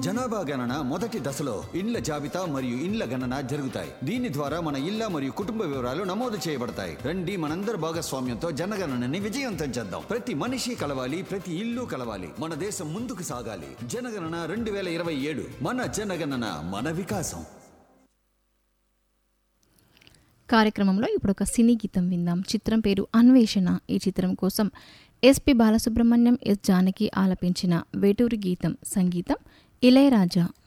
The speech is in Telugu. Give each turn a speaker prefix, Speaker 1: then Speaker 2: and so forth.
Speaker 1: జనాభా గణన మొదటి దశలో ఇండ్ల జాబితా మరియు ఇండ్ల గణన జరుగుతాయి దీని ద్వారా మన ఇళ్ల మరియు కుటుంబ వివరాలు నమోదు చేయబడతాయి రండి మనందరి భాగస్వామ్యంతో జనగణనని విజయవంతం చేద్దాం ప్రతి మనిషి కలవాలి ప్రతి ఇల్లు కలవాలి మన దేశం ముందుకు సాగాలి జనగణన రెండు వేల ఇరవై ఏడు మన జనగణన మన వికాసం
Speaker 2: కార్యక్రమంలో ఇప్పుడు ఒక సినీ గీతం విందాం చిత్రం పేరు అన్వేషణ ఈ చిత్రం కోసం ఎస్పి బాలసుబ్రహ్మణ్యం ఎస్ జానకి ఆలపించిన వేటూరి గీతం సంగీతం ఇళయరాజా